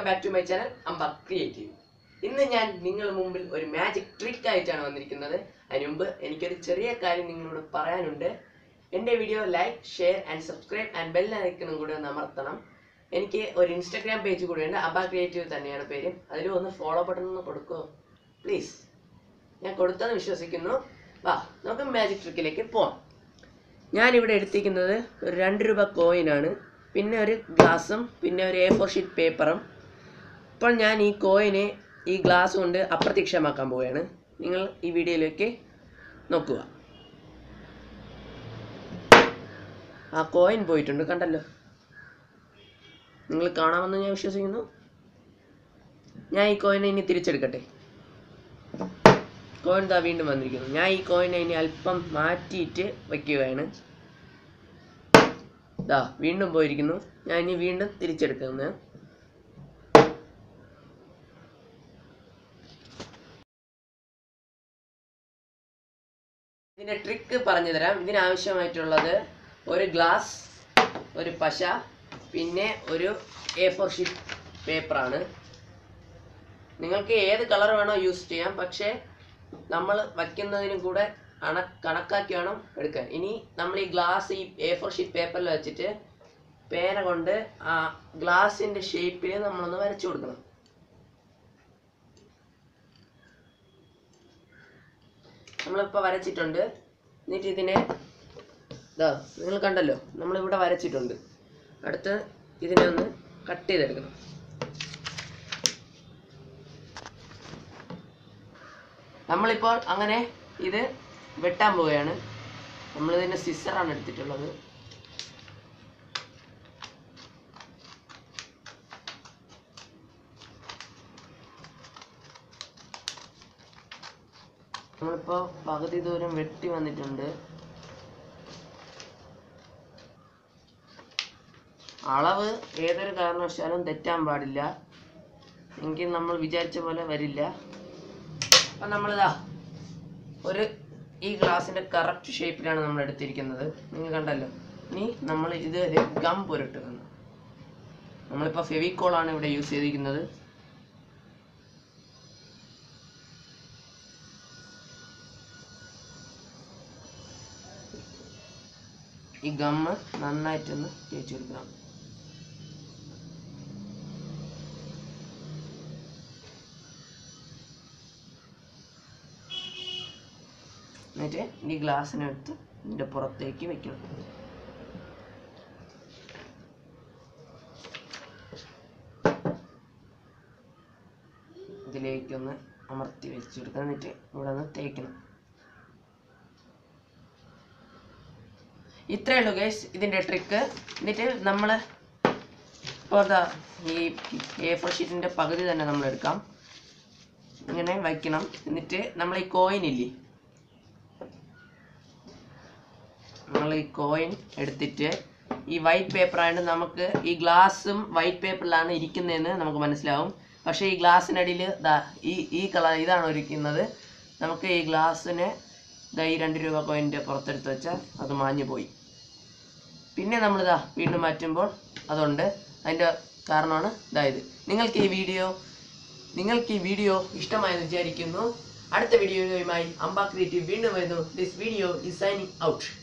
welcome back to my channel Amba creative ഇന്ന് ഞാൻ നിങ്ങളുടെ മുമ്പിൽ ഒരു മാജിക് ട്രിക്ക് ആയിട്ടാണ് വന്നിരിക്കുന്നത് അതിന് മുമ്പ് എനിക്കൊരു ചെറിയ കാര്യം നിങ്ങളോട് പറയാനുണ്ട് എൻ്റെ video like share and subscribe and bell ഐക്കണും കൂടെ ഒന്ന് അമർത്തണം എനിക്ക് ഒരു ഇൻസ്റ്റാഗ്രാം പേജ് കൂടിയുണ്ട് അബ ക്രിയേറ്റീവ് തന്നെയാണ് പേര് അതിൽ ഒന്ന് ഫോളോ ബട്ടൺ ഒന്ന് കൊടുക്കുമോ പ്ലീസ് ഞാൻ കൊടുത്തെന്ന് വിശ്വസിക്കുന്നു വാ നമുക്ക് മാജിക് ട്രിക്കിലേക്ക് പോവാം ഞാനിവിടെ എടുത്തിരിക്കുന്നത് ഒരു രണ്ട് രൂപ കോയിനാണ് പിന്നെ ഒരു ഗ്ലാസും പിന്നെ ഒരു എ ഫോർ ഷീറ്റ് പേപ്പറും ഇപ്പോൾ ഞാൻ ഈ കോയിനെ ഈ ഗ്ലാസ് കൊണ്ട് അപ്രത്യക്ഷമാക്കാൻ പോവുകയാണ് നിങ്ങൾ ഈ വീഡിയോയിലേക്ക് നോക്കുക ആ കോയിൻ പോയിട്ടുണ്ട് കണ്ടല്ലോ നിങ്ങൾ കാണാമെന്ന് ഞാൻ വിശ്വസിക്കുന്നു ഞാൻ ഈ കോയിനെ ഇനി തിരിച്ചെടുക്കട്ടെ കോയിൻ ദാ വീണ്ടും വന്നിരിക്കുന്നു ഞാൻ ഈ കോയിനെ ഇനി അല്പം മാറ്റിയിട്ട് വയ്ക്കുകയാണ് ദാ വീണ്ടും പോയിരിക്കുന്നു ഞാൻ ഇനി വീണ്ടും തിരിച്ചെടുക്കുന്നു ഇതിന്റെ ട്രിക്ക് പറഞ്ഞു തരാം ഇതിനാവശ്യമായിട്ടുള്ളത് ഒരു ഗ്ലാസ് ഒരു പശ പിന്നെ ഒരു എ ഫോർ ഷീറ്റ് പേപ്പറാണ് നിങ്ങൾക്ക് ഏത് കളർ വേണോ യൂസ് ചെയ്യാം പക്ഷേ നമ്മൾ വയ്ക്കുന്നതിനും കൂടെ കണ കണക്കാക്കി വേണം എടുക്കാൻ ഇനി നമ്മൾ ഈ ഗ്ലാസ് ഈ എ ഫോർ ഷീറ്റ് പേപ്പറിൽ വെച്ചിട്ട് പേന കൊണ്ട് ആ ഗ്ലാസിൻ്റെ ഷേപ്പിൽ നമ്മളൊന്ന് വരച്ചു കൊടുക്കണം നമ്മളിപ്പോൾ വരച്ചിട്ടുണ്ട് എന്നിട്ട് ഇതിനെ ഇതാ നിങ്ങൾ കണ്ടല്ലോ നമ്മളിവിടെ വരച്ചിട്ടുണ്ട് അടുത്ത് ഇതിനെ ഒന്ന് കട്ട് ചെയ്തെടുക്കണം നമ്മളിപ്പോൾ അങ്ങനെ ഇത് വെട്ടാൻ പോവുകയാണ് നമ്മളിതിൻ്റെ സിസറാണ് എടുത്തിട്ടുള്ളത് നമ്മളിപ്പോൾ പകുതി ദൂരം വെട്ടി വന്നിട്ടുണ്ട് അളവ് ഏതൊരു കാരണവശാലും തെറ്റാൻ പാടില്ല എങ്കിൽ നമ്മൾ വിചാരിച്ച പോലെ വരില്ല അപ്പം നമ്മളിതാ ഒരു ഈ ഗ്ലാസിൻ്റെ കറക്റ്റ് ഷേപ്പിലാണ് നമ്മൾ എടുത്തിരിക്കുന്നത് നിങ്ങൾ കണ്ടല്ലോ ഇനി നമ്മൾ ഇത് ഒരു ഗം പുരട്ടുക നമ്മളിപ്പോൾ ഫെവിക്കോളാണ് ഇവിടെ യൂസ് ചെയ്തിരിക്കുന്നത് ഈ ഗമ്മ് നന്നായിട്ടൊന്ന് തേച്ച് കൊടുക്കണം എന്നിട്ട് ഈ ഗ്ലാസ്സിനെടുത്ത് ഇതിൻ്റെ പുറത്തേക്ക് വെക്കണം ഇതിലേക്കൊന്ന് അമർത്തി വെച്ച് കൊടുക്കണം എന്നിട്ട് ഇവിടെ ഒന്ന് തേക്കണം ഇത്രയേ ഉള്ളൂ ഗൈസ് ഇതിൻ്റെ ട്രിക്ക് എന്നിട്ട് നമ്മൾ ഇപ്പോൾ അതാ ഈ എ ഫോർ ഷീറ്റിൻ്റെ പകുതി തന്നെ നമ്മൾ എടുക്കാം ഇങ്ങനെ വയ്ക്കണം എന്നിട്ട് നമ്മൾ ഈ കോയിൻ ഇല്ലേ നമ്മൾ ഈ കോയിൻ എടുത്തിട്ട് ഈ വൈറ്റ് പേപ്പർ ആയതുകൊണ്ട് നമുക്ക് ഈ ഗ്ലാസും വൈറ്റ് പേപ്പറിലാണ് ഇരിക്കുന്നതെന്ന് നമുക്ക് മനസ്സിലാവും പക്ഷേ ഈ ഗ്ലാസ്സിനടിയിൽ ദാ ഈ ഈ കളർ ഇതാണ് ഒരുക്കുന്നത് നമുക്ക് ഈ ഗ്ലാസ്സിനെ ദാ ഈ രണ്ട് രൂപ കോയിൻ്റെ പുറത്തെടുത്ത് വെച്ചാൽ അത് മാഞ്ഞു പോയി പിന്നെ നമ്മളിതാ വീണ്ടും മാറ്റുമ്പോൾ അതുണ്ട് അതിൻ്റെ കാരണമാണ് ഇതായത് നിങ്ങൾക്ക് ഈ വീഡിയോ നിങ്ങൾക്ക് ഈ വീഡിയോ ഇഷ്ടമായെന്ന് വിചാരിക്കുന്നു അടുത്ത വീഡിയോയുമായി അംബാ ക്രിയേറ്റീവ് വീണ്ടും വരുന്നു this video is signing out